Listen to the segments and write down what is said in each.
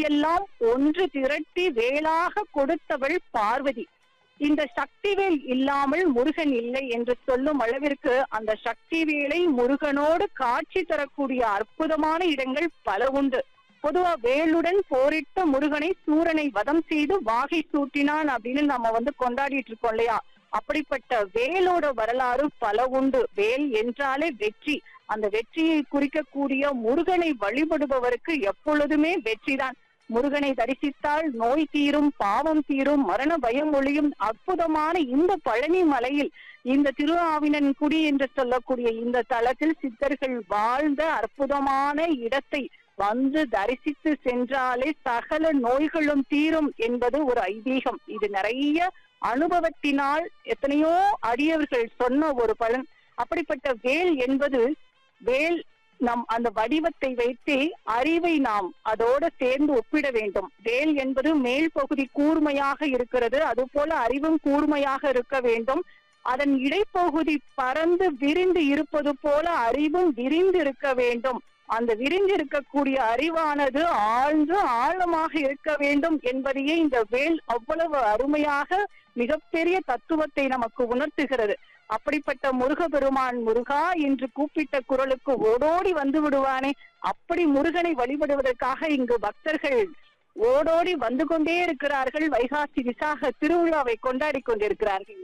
எல்லாம் ஒன்று திரட்டி வேளாக கொடுத்தவள் பார்வதி இந்த சக்திவேல் இல்லாமல் முருகன் இல்லை என்று சொல்லும் அளவிற்கு அந்த சக்திவேலை முருகனோடு காட்சி தரக்கூடிய அற்புதமான இடங்கள் பல உண்டு பொதுவா வேலுடன் போரிட்ட முருகனை சூரனை வதம் செய்து வாகை சூட்டினான் அப்படின்னு நம்ம வந்து கொண்டாடிட்டு இருக்கோம் இல்லையா அப்படிப்பட்ட வேலோட வரலாறு பல உண்டு வேல் என்றாலே வெற்றி அந்த வெற்றியை குறிக்கக்கூடிய முருகனை வழிபடுபவருக்கு எப்பொழுதுமே வெற்றிதான் முருகனை தரிசித்தால் நோய் தீரும் பாவம் தீரும் மரண பயம் ஒளியும் அற்புதமான இந்த பழனி மலையில் இந்த திருஆவினன்குடி என்று சொல்லக்கூடிய இந்த தலத்தில் சித்தர்கள் வாழ்ந்த அற்புதமான இடத்தை வந்து தரிசித்து சென்றாலே சகல நோய்களும் தீரும் என்பது ஒரு ஐதீகம் இது நிறைய அனுபவத்தினால் எத்தனையோ அடியவர்கள் சொன்ன ஒரு பலன் அப்படிப்பட்ட வேல் என்பது வேல் நம் அந்த வடிவத்தை வைத்தே அறிவை நாம் அதோட சேர்ந்து ஒப்பிட வேண்டும் வேல் என்பது மேல் பகுதி கூர்மையாக இருக்கிறது அது போல அறிவும் கூர்மையாக இருக்க வேண்டும் அதன் இடைப்பகுதி பறந்து விரிந்து இருப்பது போல அறிவும் விரிந்து இருக்க வேண்டும் அந்த விரிந்து இருக்கக்கூடிய அறிவானது ஆழ்ந்து ஆழமாக இருக்க வேண்டும் என்பதையே இந்த வேல் அவ்வளவு அருமையாக மிகப்பெரிய தத்துவத்தை நமக்கு உணர்த்துகிறது அப்படிப்பட்ட முருகபெருமான் முருகா என்று கூப்பிட்ட குரலுக்கு ஓடோடி வந்து விடுவானே அப்படி முருகனை வழிபடுவதற்காக இங்கு பக்தர்கள் ஓடோடி வந்து கொண்டே இருக்கிறார்கள் வைகாசி விசாக திருவிழாவை கொண்டாடி கொண்டிருக்கிறார்கள்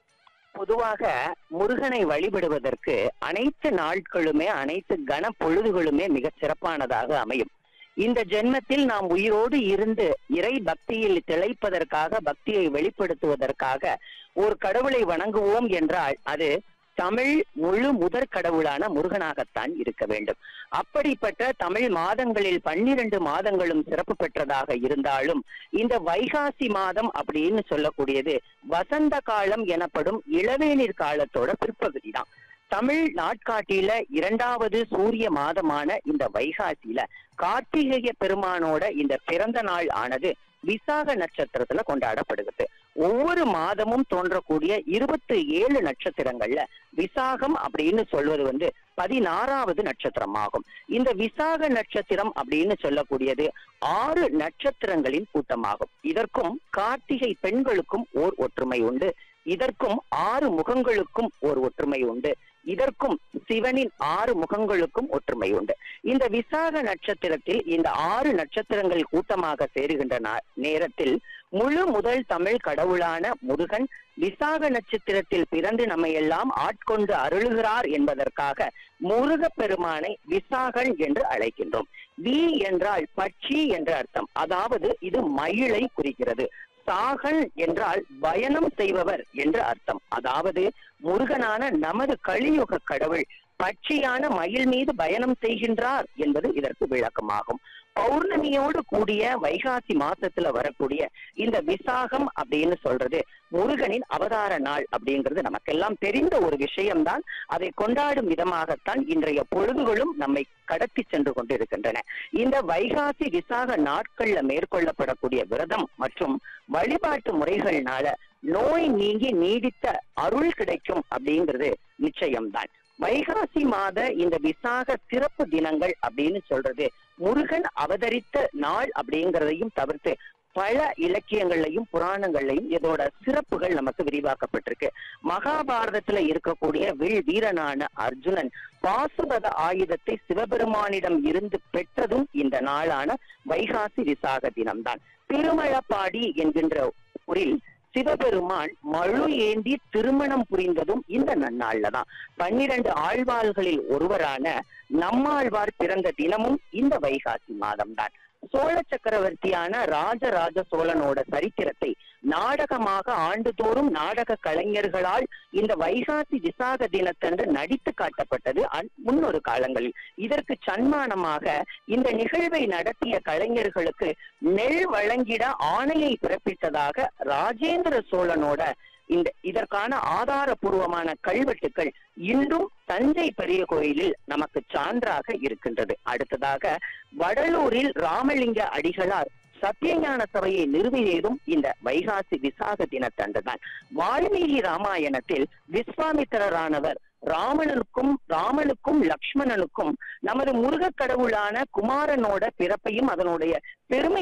பொதுவாக முருகனை வழிபடுவதற்கு அனைத்து நாட்களுமே அனைத்து கன பொழுதுகளுமே மிக சிறப்பானதாக அமையும் இந்த ஜென்மத்தில் நாம் உயிரோடு இருந்து இறை பக்தியில் திளைப்பதற்காக பக்தியை வெளிப்படுத்துவதற்காக ஒரு கடவுளை வணங்குவோம் என்றால் அது தமிழ் முழு முதற் கடவுளான முருகனாகத்தான் இருக்க வேண்டும் அப்படிப்பட்ட தமிழ் மாதங்களில் பன்னிரண்டு மாதங்களும் சிறப்பு பெற்றதாக இருந்தாலும் இந்த வைகாசி மாதம் அப்படின்னு சொல்லக்கூடியது வசந்த காலம் எனப்படும் இளவேநீர் காலத்தோட பிற்பகுதி தான் தமிழ் நாட்காட்டியில இரண்டாவது சூரிய மாதமான இந்த வைகாசியில கார்த்திகேய பெருமானோட இந்த பிறந்த நாள் ஆனது விசாக நட்சத்திரத்துல கொண்டாடப்படுகிறது ஒவ்வொரு மாதமும் தோன்றக்கூடிய இருபத்தி ஏழு நட்சத்திரங்கள்ல விசாகம் அப்படின்னு சொல்வது வந்து பதினாறாவது நட்சத்திரமாகும் இந்த விசாக நட்சத்திரம் அப்படின்னு சொல்லக்கூடியது ஆறு நட்சத்திரங்களின் கூட்டமாகும் இதற்கும் கார்த்திகை பெண்களுக்கும் ஓர் ஒற்றுமை உண்டு இதற்கும் ஆறு முகங்களுக்கும் ஓர் ஒற்றுமை உண்டு இதற்கும் சிவனின் ஆறு முகங்களுக்கும் ஒற்றுமை உண்டு இந்த விசாக நட்சத்திரத்தில் இந்த ஆறு நட்சத்திரங்கள் கூட்டமாக சேருகின்ற நா- நேரத்தில் முழு முதல் தமிழ் கடவுளான முருகன் விசாக நட்சத்திரத்தில் பிறந்து நம்மை எல்லாம் ஆட்கொண்டு அருளுகிறார் என்பதற்காக முருகப் பெருமானை விசாகன் என்று அழைக்கின்றோம் வி என்றால் பட்சி என்ற அர்த்தம் அதாவது இது மயிலை குறிக்கிறது சாகன் என்றால் பயணம் செய்பவர் என்று அர்த்தம் அதாவது முருகனான நமது கலியுக கடவுள் பட்சியான மயில் மீது பயணம் செய்கின்றார் என்பது இதற்கு விளக்கமாகும் பௌர்ணமியோடு கூடிய வைகாசி மாசத்துல வரக்கூடிய இந்த விசாகம் அப்படின்னு சொல்றது முருகனின் அவதார நாள் அப்படிங்கிறது நமக்கெல்லாம் தெரிந்த ஒரு விஷயம்தான் அதை கொண்டாடும் விதமாகத்தான் இன்றைய பொழுதுகளும் நம்மை கடத்தி சென்று கொண்டிருக்கின்றன இந்த வைகாசி விசாக நாட்கள்ல மேற்கொள்ளப்படக்கூடிய விரதம் மற்றும் வழிபாட்டு முறைகள்னால நோய் நீங்கி நீடித்த அருள் கிடைக்கும் அப்படிங்கிறது நிச்சயம்தான் வைகாசி மாத இந்த விசாக சிறப்பு தினங்கள் அப்படின்னு சொல்றது முருகன் அவதரித்த நாள் அப்படிங்கிறதையும் தவிர்த்து பல இலக்கியங்கள்லையும் புராணங்கள்லையும் இதோட சிறப்புகள் நமக்கு விரிவாக்கப்பட்டிருக்கு மகாபாரதத்துல இருக்கக்கூடிய வில் வீரனான அர்ஜுனன் பாசுபத ஆயுதத்தை சிவபெருமானிடம் இருந்து பெற்றதும் இந்த நாளான வைகாசி விசாக தினம்தான் திருமழப்பாடி என்கின்ற ஊரில் சிவபெருமான் மழு ஏந்தி திருமணம் புரிந்ததும் இந்த நன்னாள்ல தான் பன்னிரண்டு ஆழ்வாள்களில் ஒருவரான நம்மாழ்வார் பிறந்த தினமும் இந்த வைகாசி மாதம்தான் சோழ சக்கரவர்த்தியான ராஜராஜ சோழனோட சரித்திரத்தை நாடகமாக ஆண்டுதோறும் நாடக கலைஞர்களால் இந்த வைகாசி விசாக தினத்தன்று நடித்து காட்டப்பட்டது அன்- முன்னொரு காலங்களில் இதற்கு சன்மானமாக இந்த நிகழ்வை நடத்திய கலைஞர்களுக்கு நெல் வழங்கிட ஆணையை பிறப்பித்ததாக ராஜேந்திர சோழனோட இந்த இதற்கான ஆதாரபூர்வமான கல்வெட்டுக்கள் இன்றும் தஞ்சை பெரிய கோயிலில் நமக்கு சான்றாக இருக்கின்றது அடுத்ததாக வடலூரில் ராமலிங்க அடிகளார் சத்தியஞான சபையை நிறுவியதும் இந்த வைகாசி விசாக தினத்தன்றுதான் வால்மீகி ராமாயணத்தில் விஸ்வாமித்திரரானவர் ராமனுக்கும் ராமனுக்கும் லக்ஷ்மணனுக்கும் நமது முருகக் கடவுளான குமாரனோட பிறப்பையும் அதனுடைய பெருமை